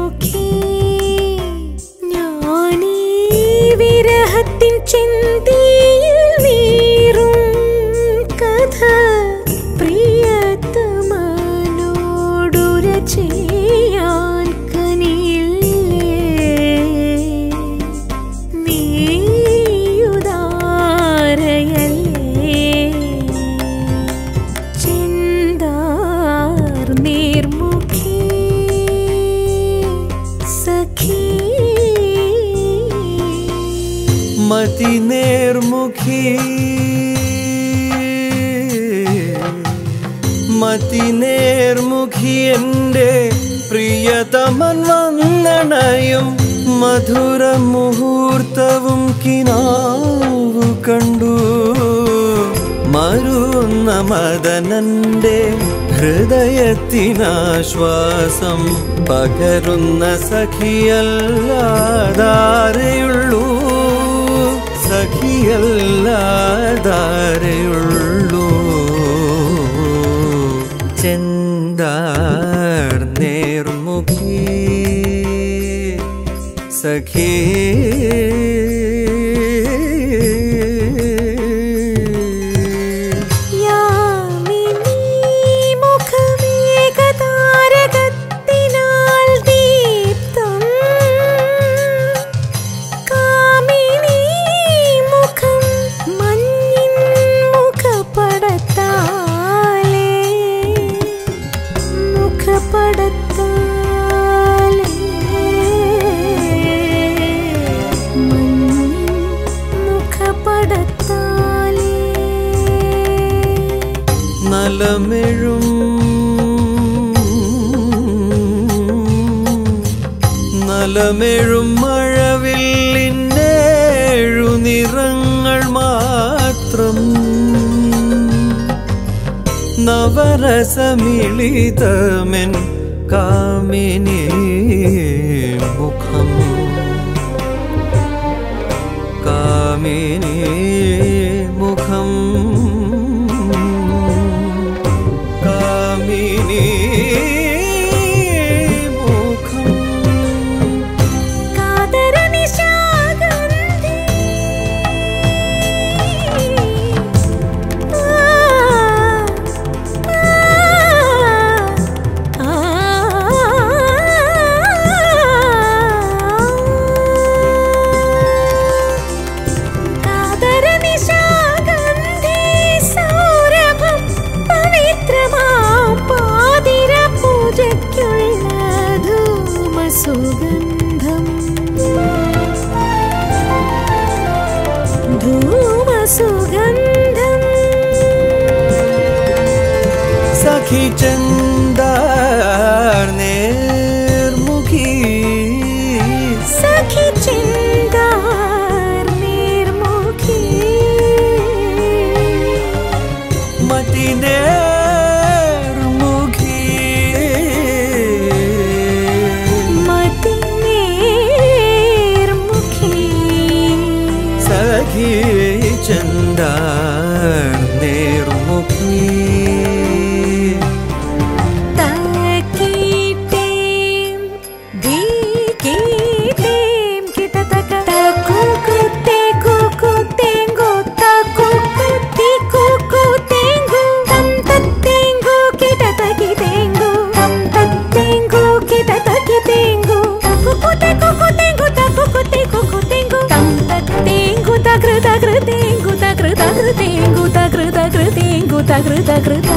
നേർമുഖി ഞാനീ വിരഹത്തിൻ ചെന്തിയിൽ നീറും കഥ പ്രിയതമനോടുര ചെയ്യാൻ കനിയില്ലേ നീയുദാരയല്ലേ ചിന്താർ നീർമുഖി സഖി മതി നേർമുഖി മതി നേർമുഖി എൻ്റെ പ്രിയതമൻ വന്നണയും മധുര മുഹൂർത്തവും കിനാവു കണ്ടു മരുന്ന മദനന്റെ ഹൃദയത്തിനാശ്വാസം പകരുന്ന സഖിയല്ലാതാരെയുള്ളൂ സഖിയല്ലാതാരെയുള്ളൂ ചെന്താർ നേർമുഖി സഖി യാമിനി മുഖമേകതാരകത്തിനാൽ ദീപ്തം കാമിനി മുഖം മഞ്ഞിൻ മുഖപടത്താലേ മുഖപടത്താലേ മഞ്ഞിൻ മുഖപടത്താലേ നലമെഴും നലമെഴും മഴവില്ലിന്നേഴു നിറങ്ങൾ മാത്രം നവരസമിളിതമെൻ കാമിനി മുഖം കാമിനി മുഖം കാമിനി മുഖം കാതരനിശാഗന്ധി ആ കാതരനിശാഗന്ധി സൗരഭം പവിത്രമാം പാതിര പൂജയ്ക്കുള്ള ധൂമസുഗന്ധം ധൂമസുഗന്ധം സഖി ചന്ദാർ നേർമുഖി സഖി ചിന്താർ നീർമുഖി മതി നേർമുഖി മതി നീർമുഖി സഖി ചന്ദാർ നേർമുഖി തകീട്ടേം ദീകീട്ടേം കിടതക തകുകുത്തേ കുകുത്തേങ്കു തകുകുത്തി കുകുത്തേങ്കു തം തത്തേങ്കു കിടതകിതേങ്കു തം തത്തേങ്കു കിടതകിതേങ്കു തകുകുത്തേ കുകുത്തേങ്കു തകുകുത്തി കുകുത്തേങ്കു തം തത്തേങ്കു തകൃതകൃതേങ്കു തകൃതകൃതേങ്കു തകൃതകൃതേങ്കു തകൃതകൃതേങ്കു